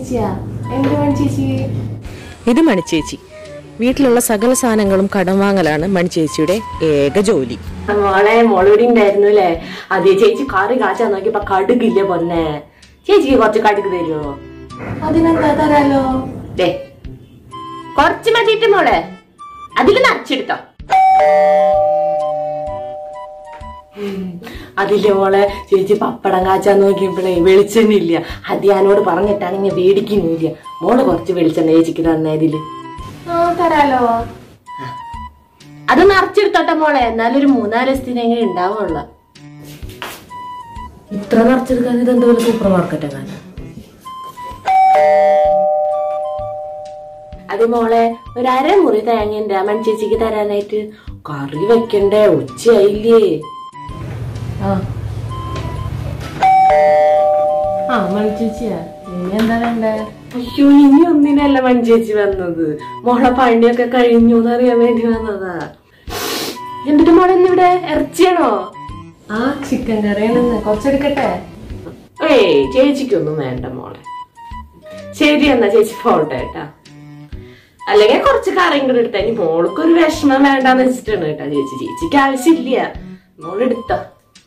ചേച്ചിയാ എന്ത് മണിച്ചേച്ചി ഇത് മണിച്ചേച്ചി വീട്ടിലുള്ള സകല സാധനങ്ങളും കടം വാങ്ങലാണ് മണിച്ചേച്ചിയുടെ ഏക ജോലി മോളെ മോളിവിടെ ഉണ്ടായിരുന്നു അല്ലേ അതെ ചേച്ചി കറി കാച്ചാൻ നോക്കിയപ്പോ കടുകില്ല പൊന്നെ ചേച്ചിക്ക് കുറച്ച് കടുക് തരുമോ അതിനെന്താ തരാലോ ദേ കുറച്ച് മതിയിട്ട് മോളെ അതിൽ നിറച്ചെടുത്തോ അതില്ലേ മോളെ ചേച്ചി പപ്പടം കാച്ചാൻ നോക്കിയപ്പോഴേ വെളിച്ചെണ്ണ ഇല്ല അത് ഞാനോട് പറഞ്ഞിട്ടാണ് ഇങ്ങനെ മേടിക്കുന്നില്ല മോള് കുറച്ച് വെളിച്ചെണ്ണ ചേച്ചിക്ക് തന്നെ ഇതില് തരാലോ അത് നിറച്ചെടുത്തോട്ടെ മോളെ എന്നാലും ഒരു മൂന്നാല് ദിവസത്തിന് എങ്ങനെ ഉണ്ടാവുള്ള ഇത്ര നിറച്ചെടുക്കാൻ ഇത് എന്തോ സൂപ്പർ മാർക്കറ്റ് എങ്ങാനും അത് മോളെ ഒരു അരമുറി തേങ്ങ മൺ ചേച്ചിക്ക് തരാനായിട്ട് കറി വെക്കണ്ടേ ഉച്ചയായില്ലേ ആ ആ മൺചേച്ചിയാ ഇനി എന്താ വേണ്ടേ അയ്യോ ഇനി ഒന്നിനല്ല മൺചേച്ചി വന്നത് മോളെ പണിയൊക്കെ കഴിഞ്ഞു എന്നറിയാൻ വേണ്ടി വന്നതാ എന്നിട്ട് മോളെ ഇന്നിവിടെ ഇറച്ചിയാണോ ആ ചിക്കൻ കറിയാണെന്ന് കുറച്ചെടുക്കട്ടെ ഏയ് ചേച്ചിക്കൊന്നും വേണ്ട മോളെ ശരി എന്നാ ചേച്ചി പോട്ടെ കേട്ടാ അല്ലെങ്കിൽ കുറച്ച് കറിയും കൂടെ എടുത്താ ഇനി മോൾക്ക് ഒരു വിഷമം വേണ്ടാന്ന് വെച്ചിട്ടാണ് കേട്ടാ ചേച്ചി ചേച്ചിക്ക് ആവശ്യമില്ല മോളെടുത്തോ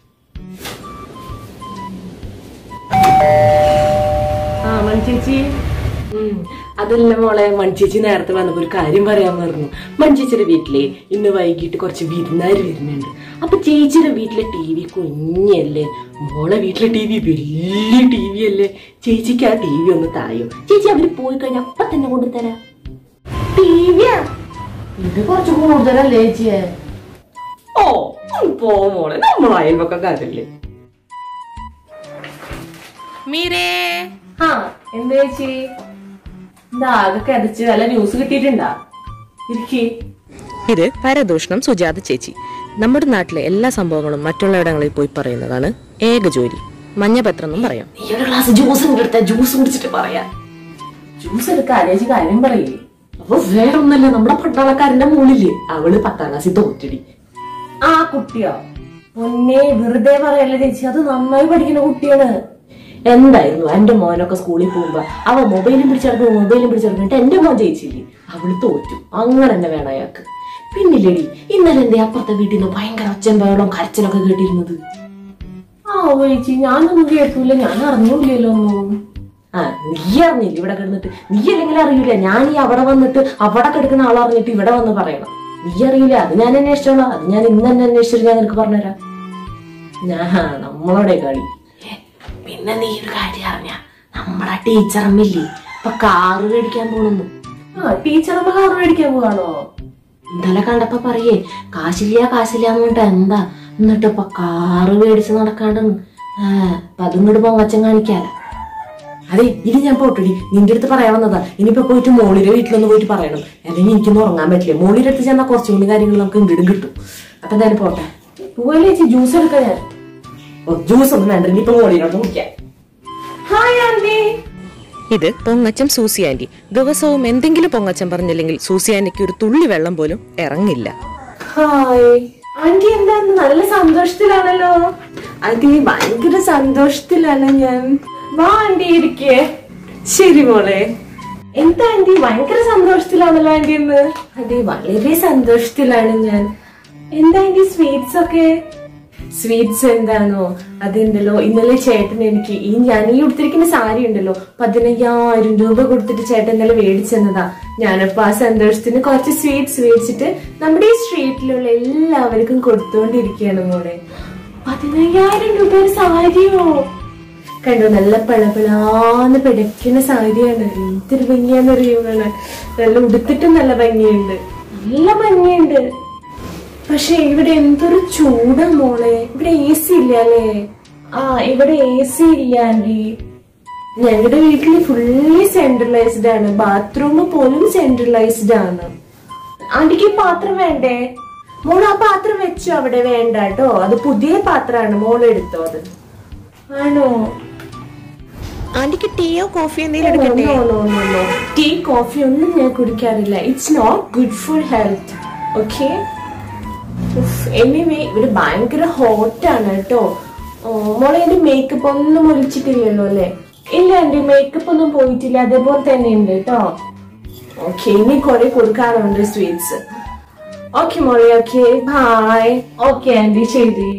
ആ മൺചേച്ചി അതല്ല മോളെ മൺചേച്ചി നേരത്തെ വന്നപ്പോ ഒരു കാര്യം പറയാൻ പറഞ്ഞു മൺചേച്ചിയുടെ വീട്ടിലെ ഇന്ന് വൈകിട്ട് കുറച്ച് വിരുന്നാര് വരുന്നുണ്ട് അപ്പൊ ചേച്ചിയുടെ വീട്ടിലെ ടി വി കുഞ്ഞല്ലേ മോളെ വീട്ടിലെ ടി വി വലിയ ടി വി അല്ലേ ചേച്ചിക്ക് ആ ടി വി ഒന്ന് തായോ ചേച്ചി അവര് പോയി കഴിഞ്ഞാൽ അപ്പൊ തന്നെ കൊണ്ടുതരാം ടി വിയാ ഇത് കുറച്ച് കൂടുതലല്ലേ ചേച്ചിയെ ഓ ഒന്ന് പോ മോളെ നമ്മൾ അയൽവക്കക്കാരല്ലേ മീരേ ആ എന്താ ചേച്ചി എന്താ ആകെ കതച്ച് വല്ല ന്യൂസ് കിട്ടിയിട്ടുണ്ടാ ഇരിക്കേ ഇത് പരദൂഷണം സുജാത ചേച്ചി നമ്മുടെ നാട്ടിലെ എല്ലാ സംഭവങ്ങളും മറ്റുള്ളയിടങ്ങളിൽ പോയി പറയുന്നതാണ് ഏക ജോലി മഞ്ഞപത്രം എന്നും പറയാം നീ ഒരു ഗ്ലാസ് ജ്യൂസ് എടുത്ത ജ്യൂസ് കുടിച്ചിട്ട് പറയാ ജ്യൂസ് എടുക്കാൻ ചേച്ചി കാര്യം പറയേ അപ്പൊ വേറെ ഒന്നല്ല നമ്മുടെ പട്ടാളക്കാരന്റെ മുകളില് അവള് പത്താം ക്ലാസ്സിൽ തോറ്റടി ആ കുട്ടിയോ പൊന്നെ വെറുതെ പറയല്ലേ ചേച്ചി അത് നന്നായി പഠിക്കുന്ന കുട്ടിയാണ് എന്തായിരുന്നു എന്റെ മോനൊക്കെ സ്കൂളിൽ പോകുമ്പോ അവ മൊബൈലും പിടിച്ചെടുക്കും മൊബൈലും പിടിച്ചെടുക്കും എന്റെ മോൻ ജയിച്ചില്ലേ അവള് തോറ്റു അങ്ങനെ തന്നെ വേണം അയാൾക്ക് പിന്നില്ലേടി ഇന്നലെ എന്റെ അപ്പുറത്തെ വീട്ടിൽ നിന്ന് ഭയങ്കര ഒച്ചയും ബഹളവും കരച്ചിലൊക്കെ കേട്ടിരുന്നത് ആ ചേച്ചി ഞാനൊന്നും കേട്ടില്ല ഞാൻ അറിഞ്ഞില്ലല്ലോ ഒന്നും ആ നീ അറിഞ്ഞില്ല ഇവിടെ കിടന്നിട്ട് നീ അല്ലെങ്കിൽ അറിയൂല ഞാൻ ഈ അവിടെ വന്നിട്ട് അവിടെ കിടക്കുന്ന ആൾ അറിഞ്ഞിട്ട് ഇവിടെ വന്ന് പറയണം നീ അറിയില്ല അത് ഞാൻ അന്വേഷിച്ചോളാം അത് ഞാൻ ഇന്ന് തന്നെ അന്വേഷിച്ചിട്ട് ഞാൻ നിനക്ക് പറഞ്ഞുതരാം ഞാ നമ്മളോടെ കളി പിന്നെ നീ ഒരു കാര്യം അറിഞ്ഞ നമ്മളെ ടീച്ചറമ്മില്ലേ ഇപ്പൊ കാറ് മേടിക്കാൻ പോണെന്നു ആ ടീച്ചറമ്മ കാറ് മേടിക്കാൻ പോവാണോ ഇന്നലെ കണ്ടപ്പോ പറയേ കാശില്ല കാശില്ല എന്നിട്ട് എന്താ എന്നിട്ട് ഇപ്പൊ കാറ് മേടിച്ച് നടക്കാണ്ട് ആ അപ്പൊ അതും കൂടെ പൊങ്ങച്ചം കാണിക്കാല അതെ ഇനി ഞാൻ പോട്ടടി നിന്റെ അടുത്ത് പറയാൻ വന്നതാ ഇനിയിപ്പോ പോയിട്ട് മോളിയുടെ വീട്ടിലൊന്ന് പോയിട്ട് പറയണം അല്ലെങ്കിൽ എനിക്കൊന്നും ഉറങ്ങാൻ പറ്റില്ല മോളിയുടെ അടുത്ത് ചെന്നാൽ കുറച്ചും കൂടി കാര്യങ്ങൾ നമുക്ക് ഇങ്ങോട്ടും കിട്ടും അപ്പൊ എന്തായാലും പോട്ടെ പോവല്ലേ ജ്യൂസ് എടുക്കാൻ ഞാൻ ഓ ജ്യൂസ് ഒന്നും വേണ്ട ഇനിയിപ്പോ മോളിനോട്ട് കുടിക്കാം ഹായ് ആന്റി ഇത് പൊങ്ങച്ചം സൂസി ആന്റി ദിവസവും എന്തെങ്കിലും പൊങ്ങച്ചം പറഞ്ഞില്ലെങ്കിൽ സൂസി ആന്റിക്ക് ഒരു തുള്ളി വെള്ളം പോലും ഇറങ്ങില്ല ഹായ് ആന്റി എന്താ നല്ല സന്തോഷത്തിലാണല്ലോ ആന്റി ഭയങ്കര സന്തോഷത്തിലാണ് ഞാൻ വാ ആന്റി ഇരിക്കേ ശരി മോളെ എന്താ ആന്റി ഭയങ്കര സന്തോഷത്തിലാണല്ലോ ആന്റി എന്ന് അതെ വളരെ സന്തോഷത്തിലാണ് ഞാൻ എന്താ ആന്റി സ്വീറ്റ്സ് ഒക്കെ സ്വീറ്റ്സ് എന്താണോ അതുണ്ടല്ലോ ഇന്നലെ ചേട്ടൻ എനിക്ക് ഈ ഞാൻ ഈ ഉടുത്തിരിക്കുന്ന സാരി ഉണ്ടല്ലോ പതിനയ്യായിരം രൂപ കൊടുത്തിട്ട് ചേട്ടൻ ഇന്നലെ മേടിച്ചെന്നതാ ഞാനപ്പോ ആ സന്തോഷത്തിന് കുറച്ച് സ്വീറ്റ്സ് മേടിച്ചിട്ട് നമ്മുടെ ഈ സ്ട്രീറ്റിലുള്ള എല്ലാവർക്കും കൊടുത്തോണ്ടിരിക്കുകയാണ് മോളെ പതിനയ്യായിരം രൂപ ഒരു സാരിയോ കണ്ടോ നല്ല പളപളാന്ന് പിടയ്ക്കുന്ന സാരിയാണ് എന്തൊരു ഭംഗിയാന്ന് അറിയുന്നത് നല്ല ഉടുത്തിട്ടും നല്ല ഭംഗിയുണ്ട് നല്ല ഭംഗിയുണ്ട് പക്ഷെ ഇവിടെ എന്തൊരു ചൂടാ മോളെ ഇവിടെ എ സി ഇല്ല അല്ലേ ആ ഇവിടെ എ സി ഇല്ല ആന്റി ഞങ്ങളുടെ വീട്ടിൽ ഫുള്ളി സെൻട്രലൈസ്ഡ് ആണ് ബാത്റൂം പോലും സെൻട്രലൈസ്ഡ് ആണ് ആന്റിക്ക് ഈ പാത്രം വേണ്ടേ മോൾ ആ പാത്രം വെച്ചോ അവിടെ വേണ്ട കേട്ടോ അത് പുതിയ പാത്രമാണ് മോൾ എടുത്തോ അത് ആണോ ആന്റിക്ക് ടീയോ കോഫിയോ No, no, no, no. Tea coffee ഒന്നും ഞാൻ കുടിക്കാറില്ല it's not good for health okay anyway ഇവിടെ ഭയങ്കര ഹോട്ട് ആണ് കേട്ടോ ഓ, മോളെ എന്റെ മേക്കപ്പ് ഒന്നും ഒലിച്ചിട്ടില്ലല്ലോ അല്ലേ ഇല്ല എന്റെ മേക്കപ്പ് ഒന്നും പോയിട്ടില്ല അതേപോലെ തന്നെ ഉണ്ട് കേട്ടോ ഓക്കെ ഇനി കുറെ കൊടുക്കാറുണ്ട് സ്വീറ്റ്സ് ഓക്കെ മോളി ഓക്കെ ബൈ ഓക്കെ ആന്റി ശരി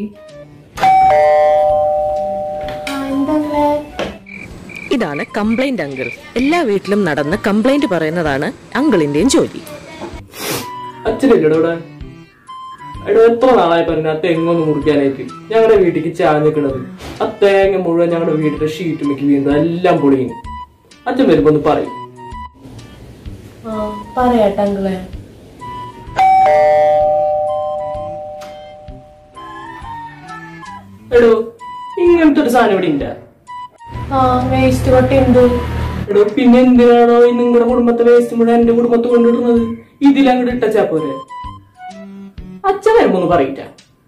ആ, എന്താ ഉള്ളെ? ഇതാണ് കംപ്ലൈന്റ് അങ്കിൾ എല്ലാ വീട്ടിലും നടന്ന് കംപ്ലൈന്റ് പറയുന്നതാണ് അങ്കിളിന്റെയും ജോലി അച്ഛനില്ലടോ ഇവിടെ എടോ എത്ര നാളായി പറഞ്ഞ ആ തെങ്ങൊന്ന് മുറിക്കാനായിട്ട് ഞങ്ങളുടെ വീട്ടിലേക്ക് ചാഞ്ഞ് നിൽക്കണത് ആ തേങ്ങ മുഴുവൻ ഞങ്ങളുടെ വീട്ടിലെ ഷീറ്റ് മിക്ക് വീണ്ടും എല്ലാം പൊളിയുന്നു അച്ഛൻ വരുമ്പോ ഒന്ന് പറയും ആ, പറയാട്ടെ അങ്കിളെ എടോ ഇങ്ങനത്തെ ഒരു സാധനം ഇവിടെ ഇല്ല ആ വേസ്റ്റ് കൊട്ടയുണ്ട് എടോ പിന്നെ എന്തിനാണോ ഈ നിങ്ങളുടെ കുടുംബത്തെ വേസ്റ്റ് മുഴുവൻ എന്റെ കുടുംബത്ത് കൊണ്ടിടുന്നത് ഇതിലങ്ങോട്ട് ഇട്ടച്ചാ പോരെ അച്ഛൻ വരുമ്പോ ഒന്ന് പറയിട്ട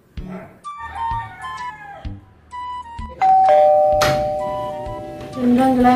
എന്താ അങ്കിളെ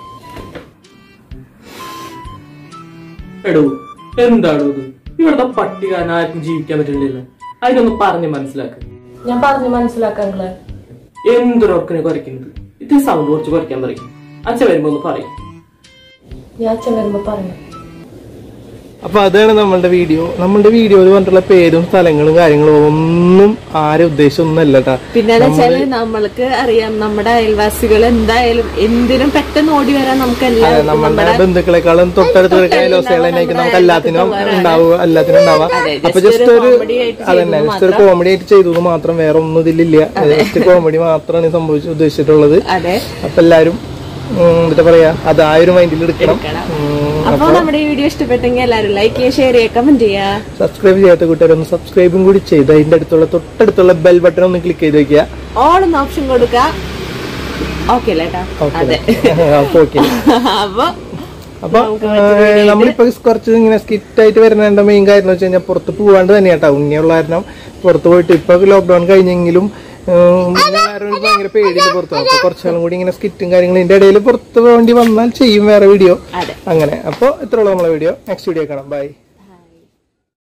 എടോ എന്താടോ ഇത് ഇവിടുത്തെ പട്ടി കാരണം ആർക്കും ജീവിക്കാൻ പറ്റുന്നില്ല അതിനൊന്ന് പറഞ്ഞ് മനസ്സിലാക്ക് ഞാൻ പറഞ്ഞു മനസ്സിലാക്കാം അങ്കിളെ എന്തൊരൊർക്കിനെ കുറയ്ക്കുന്നത് ഇത് സൗണ്ട് കുറച്ച് കുറയ്ക്കാൻ പറയും അച്ഛൻ വരുമ്പോ ഒന്ന് പറയും ഞാൻ അച്ഛൻ വരുമ്പോ പറയാം അപ്പൊ അതാണ് നമ്മളുടെ വീഡിയോ നമ്മളുടെ വീഡിയോയിൽ പറഞ്ഞിട്ടുള്ള പേരും സ്ഥലങ്ങളും കാര്യങ്ങളും ഒന്നും ആരും ഉദ്ദേശം ഒന്നല്ല കേട്ടാ പിന്നെ വെച്ചാല് നമ്മൾക്ക് അറിയാം നമ്മുടെ അയൽവാസികൾ എന്തായാലും എന്തിനും പെട്ടെന്ന് ഓടി വരാൻ നമുക്ക് അതെ, എല്ലാവർക്കും നമ്മളുടെ ബന്ധുക്കളെക്കാളും തൊട്ടടുത്ത് അയലോസകളായിരിക്കും നമുക്ക് എല്ലാത്തിനും ഉണ്ടാവുക എല്ലാത്തിനും ഉണ്ടാവുക അപ്പൊ ജസ്റ്റ് ഒരു അതന്നെ ജസ്റ്റ് ഒരു കോമഡി ആയിട്ട് ചെയ്തത് മാത്രം വേറെ ഒന്നും ഇതിലില്ല ജസ്റ്റ് കോമഡി മാത്രമാണ് സംഭവിച്ചു ഉദ്ദേശിച്ചിട്ടുള്ളത് അതെ അപ്പൊ എല്ലാരും ഉം, എന്താ പറയാ അത് ആ ഒരു മൈൻഡിൽ എടുക്കണം ഉം, അപ്പോൾ നമ്മുടെ ഈ വീഡിയോ ഇഷ്ടപ്പെട്ടെങ്കിൽ എല്ലാവരും ലൈക്ക് ചെയ്യുക ഷെയർ ചെയ്യുക കമന്റ് ചെയ്യുക സബ്സ്ക്രൈബ് ചെയ്യാത്ത കൂട്ടുകാരൊന്ന് സബ്സ്ക്രൈബും കൂടി ചെയ്ത് അതിന്റെ അടുത്തുള്ള തൊട്ടടുത്തുള്ള ബെൽ ബട്ടൺ ഒന്ന് ക്ലിക്ക് ചെയ്ത് വെക്കുക ഓൾ എന്ന ഓപ്ഷൻ കൊടുക്കുക ഓക്കെ അല്ലേ കേട്ടോ അതെ അപ്പൊ ഓക്കെ അപ്പൊ അപ്പൊ ഏഹ്, നമ്മളിപ്പോ കുറച്ച് ഇങ്ങനെ സ്കിറ്റ് ആയിട്ട് വരുന്നതിന്റെ മെയിൻ കാര്യം എന്ന് വെച്ച് കഴിഞ്ഞാൽ പുറത്ത് പോവാണ്ട് തന്നെയാട്ടോ ഉണ്ണിയുള്ള കാരണം പുറത്ത് പോയിട്ട് ഇപ്പൊ ലോക്ക്ഡൌൺ കഴിഞ്ഞെങ്കിലും ഏഹ്, എല്ലാവരും ഒരു ഭയങ്കര പേടിയില്ല പുറത്ത് അപ്പൊ കുറച്ചാളും കൂടി ഇങ്ങനെ സ്കിറ്റും കാര്യങ്ങളും ഇതിന്റെ ഇടയിൽ പുറത്ത് പോകേണ്ടി വന്നാൽ ചെയ്യും വേറെ വീഡിയോ അങ്ങനെ അപ്പൊ ഇത്രയുള്ള നമ്മളെ വീഡിയോ നെക്സ്റ്റ് വീഡിയോ കാണാം ബൈ